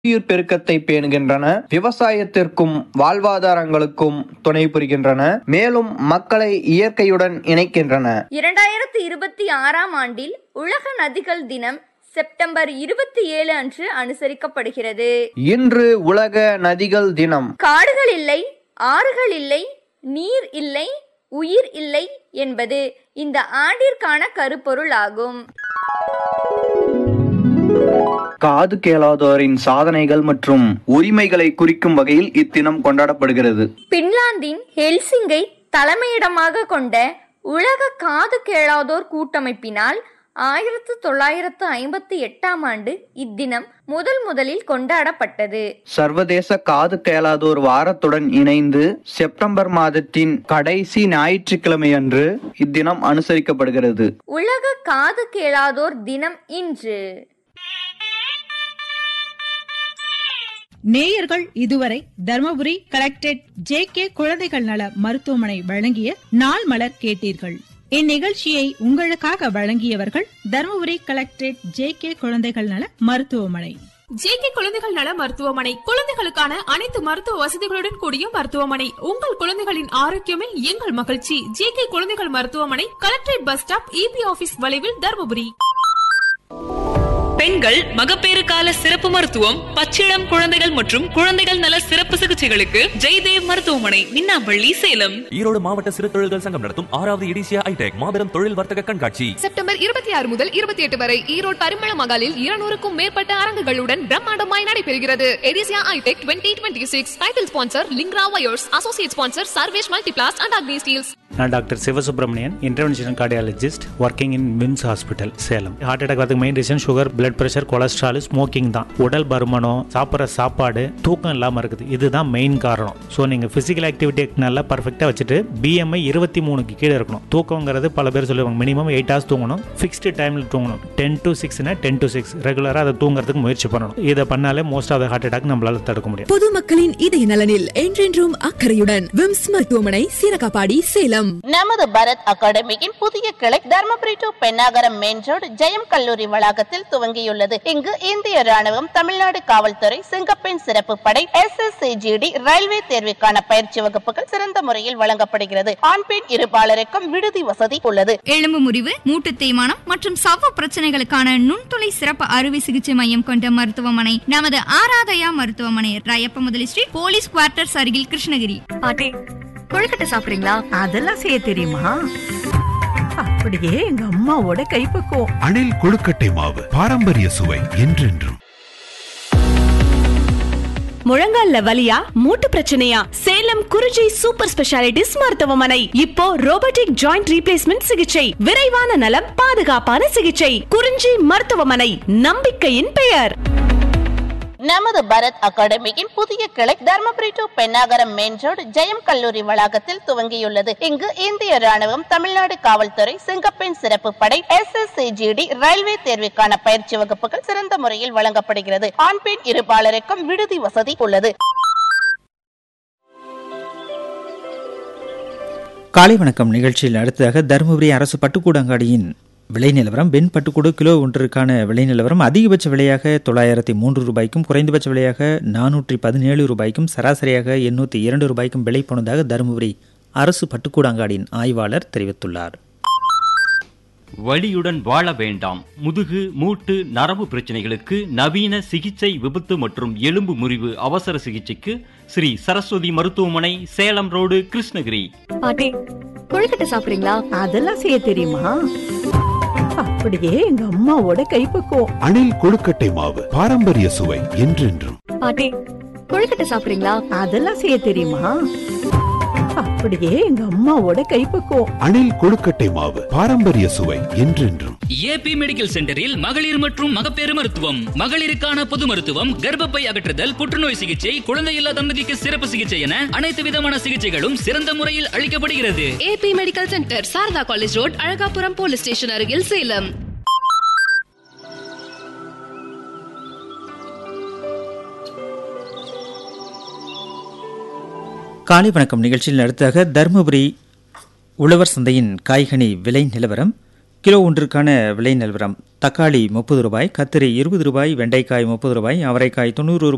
உயிர் பெருக்கத்தை பேணுகின்றன விவசாயத்திற்கும் வாழ்வாதாரங்களுக்கும் துணை புரிகின்றன மேலும் மக்களை இயற்கையுடன் இணைக்கின்றன இரண்டாயிரத்து இருபத்தி ஆறாம் ஆண்டில் உலக நதிகள் தினம் செப்டம்பர் இருபத்தி ஏழு அன்று அனுசரிக்கப்படுகிறது இன்று உலக நதிகள் தினம் காடுகள் இல்லை ஆறுகள் இல்லை நீர் இல்லை உயிர் இல்லை என்பது இந்த ஆண்டிற்கான கருப்பொருள் ஆகும் காது கேளாதோரின் சாதனைகள் மற்றும் உரிமைகளை குறிக்கும் வகையில் இத்தினம் கொண்டாடப்படுகிறது பின்லாந்தின் ஹெல்சிங்கை தலைமையிடமாக கொண்ட உலக காது கேளாதோர் கூட்டமைப்பினால் ஆயிரத்து தொள்ளாயிரத்து ஐம்பத்தி எட்டாம் ஆண்டு இத்தினம் முதல் முதலில் கொண்டாடப்பட்டது சர்வதேச காது கேளாதோர் வாரத்துடன் இணைந்து செப்டம்பர் மாதத்தின் கடைசி ஞாயிற்றுக்கிழமையன்று இத்தினம் அனுசரிக்கப்படுகிறது உலக காது கேளாதோர் தினம் இன்று நேயர்கள் இதுவரை தர்மபுரி கலெக்டரேட் ஜே கே குழந்தைகள் நல மருத்துவமனை வழங்கிய நாள் மலர் கேட்டீர்கள் இந்நிகழ்ச்சியை உங்களுக்காக வழங்கியவர்கள் தர்மபுரி கலெக்டரேட் ஜே கே குழந்தைகள் நல மருத்துவமனை ஜேகே குழந்தைகள் நல மருத்துவமனை குழந்தைகளுக்கான அனைத்து மருத்துவ வசதிகளுடன் கூடிய மருத்துவமனை உங்கள் குழந்தைகளின் ஆரோக்கியமே எங்கள் மகிழ்ச்சி ஜேகே குழந்தைகள் மருத்துவமனை collectorate bus stop EB office வளைவில் தருமபுரி பெண்கள் மகப்பேறு கால சிறப்பு மருத்துவம் பச்சிளம் குழந்தைகள் மற்றும் குழந்தைகள் நல சிறப்பு சிகிச்சைகளுக்கு ஜெய்தேவ் மருத்துவமனை மின்னாம்பள்ளி சேலம் ஈரோடு மாவட்ட சிறு தொழில்கள் சங்கம் நடத்தும் ஆறாவது எடிசியா ஐடெக் மாபெரும் தொழில் வர்த்தக கண்காட்சி செப்டம்பர் இருபத்தி ஆறு முதல் இருபத்தி எட்டு வரை ஈரோடு பரிமள மகாலில் இருநூறுக்கும் மேற்பட்ட அரங்குகளுடன் பிரம்மாண்டமாய் நடைபெறுகிறது எடிசியா iTech twenty twenty six title sponsor லிங்க்ரா wires associate sponsor Sarvesh multiplast and Agni steels நான் doctor Sivasubramanian interventional cardiologist working in VIMS hospital Salem heart attack வரதுக்கு main reason sugar blood pressure cholesterol smoking தான் உடல் பருமனம் சாப்பிட்ற சாப்பாடு தூக்கம் இல்லாமல் இருக்குது இதுதான் மெயின் காரணம் ஸோ நீங்கள் ஃபிசிக்கல் ஆக்டிவிட்டி நல்லா பர்ஃபெக்டாக வச்சுட்டு பிஎம்ஐ இருபத்தி மூணுக்கு கீழே இருக்கணும் தூக்கங்கிறது பல பேர் சொல்லுவாங்க மினிமம் எயிட் ஹவர்ஸ் தூங்கணும் ஃபிக்ஸ்டு டைமில் தூங்கணும் டென் டு சிக்ஸ்னா டென் டு சிக்ஸ் ரெகுலராக அதை தூங்குறதுக்கு முயற்சி பண்ணணும் இதை பண்ணாலே most of the heart attack நம்மளால தடுக்க முடியும் பொதுமக்களின் இதய நலனில் என்றென்றும் அக்கறையுடன் விம்ஸ் மருத்துவமனை சீரகாப்பாடி சேலம் நமது பரத் அகாடமியின் புதிய கிளை Dharmapuri to Pennagaram main road Jayam கல்லூரி வளாகத்தில் துவங்கியுள்ளது இங்கு இந்திய ராணுவம் தமிழ்நாடு காவல்துறை சிங்கப்பெண் சிறப்பு படை எஸ் எஸ் ரயில்வே தேர்வுக்கான பயிற்சி வகுப்புகள் சிறந்த முறையில் வழங்கப்படுகிறது ஆண் பெண் இருபாலருக்கும் விடுதி வசதி உள்ளது எலும்பு முறிவு மூட்டு தேய்மானம் மற்றும் சவ்வு பிரச்சனைகளுக்கான நுண்துளை சிறப்பு அறுவை சிகிச்சை மையம் கொண்ட மருத்துவமனை நமது ஆராதயா மருத்துவமனை ராயப்ப முதலி ஸ்ட்ரீட் போலீஸ் குவார்ட்டர்ஸ் அருகில் கிருஷ்ணகிரி பாட்டி கொழுக்கட்டை சாப்பிடுறீங்களா அதெல்லாம் செய்ய தெரியுமா அப்படியே எங்க அம்மாவோட கைப்பக்குவம் அணில் கொழுக்கட்டை மாவு பாரம்பரிய சுவை என்றென்றும் முழங்கால்ல வலியா மூட்டு பிரச்சனையா சேலம் குறிஞ்சி சூப்பர் ஸ்பெஷாலிட்டிஸ் மருத்துவமனை இப்போ ரோபோட்டிக் ஜாயிண்ட் ரீப்ளேஸ்மெண்ட் சிகிச்சை விரைவான நலம் பாதுகாப்பான சிகிச்சை குறிஞ்சி மருத்துவமனை நம்பிக்கையின் பெயர் நமது பரத் அகாடமியின் புதிய கிளை Dharmapuri to Pennagaram main road Jayam கல்லூரி வளாகத்தில் துவங்கியுள்ளது இங்கு இந்திய ராணுவம் தமிழ்நாடு காவல்துறை சிங்கப்பெண் சிறப்பு படை எஸ் எஸ் ரயில்வே தேர்வுக்கான பயிற்சி வகுப்புகள் சிறந்த முறையில் வழங்கப்படுகிறது ஆண் பெண் இருபாலருக்கும் விடுதி வசதி உள்ளது காலை வணக்கம் நிகழ்ச்சியில் அடுத்ததாக தருமபுரி அரசு பட்டுக்கூடங்காடியின் விலை நிலவரம் பெண் பட்டுக்கூடு கிலோ ஒன்றிற்கான விலை நிலவரம் அதிகபட்ச விலையாக தொள்ளாயிரத்தி மூன்று ரூபாய்க்கும் குறைந்தபட்ச விலையாக நானூற்றி பதினேழு ரூபாய்க்கும் சராசரியாக எண்ணூற்றி இரண்டு ரூபாய்க்கும் விலை போனதாக தருமபுரி அரசு பட்டுக்கூடங்காடியின் ஆய்வாளர் தெரிவித்துள்ளார் வலியுடன் வாழ வேண்டாம் முதுகு மூட்டு நரம்பு பிரச்சனைகளுக்கு நவீன சிகிச்சை விபத்து மற்றும் எலும்பு முறிவு அவசர சிகிச்சைக்கு ஸ்ரீ சரஸ்வதி மருத்துவமனை சேலம் ரோடு கிருஷ்ணகிரி பாட்டி கொழுக்கட்டை சாப்பிடுறீங்களா அதெல்லாம் செய்ய தெரியுமா அப்படியே எங்க அம்மாவோட கைப்பக்குவம் அணில் கொழுக்கட்டை மாவு பாரம்பரிய சுவை என்றென்றும் பாட்டி கொழுக்கட்டை சாப்பிடுறீங்களா அதெல்லாம் செய்ய தெரியுமா அப்படியே எங்க அம்மாவோட கைப்பக்குவம் அணில் கொழுக்கட்டை மாவு பாரம்பரிய சுவை என்றென்றும் ஏபி மெடிக்கல் சென்டரில் மகளிர் மற்றும் மகப்பேறு மருத்துவம் மகளிருக்கான பொது மருத்துவம் கர்ப்பப்பை அகற்றுதல் புற்றுநோய் சிகிச்சை குழந்தையில்லா தம்பதிக்கு சிறப்பு சிகிச்சை என அனைத்து விதமான சிகிச்சைகளும் சிறந்த முறையில் அளிக்கப்படுகிறது AB medical centre Sarada college road Alagapuram police station அருகில் சேலம் காலை வணக்கம் நிகழ்ச்சியில் அடுத்ததாக தருமபுரி உழவர் சந்தையின் காய்கனி விலை நிலவரம் கிலோ ஒன்றுக்கான விலை நிலவரம் தக்காளி முப்பது ரூபாய் கத்திரி இருபது ரூபாய் வெண்டைக்காய் முப்பது ரூபாய் அவரைக்காய் தொண்ணூறு ரூபாய்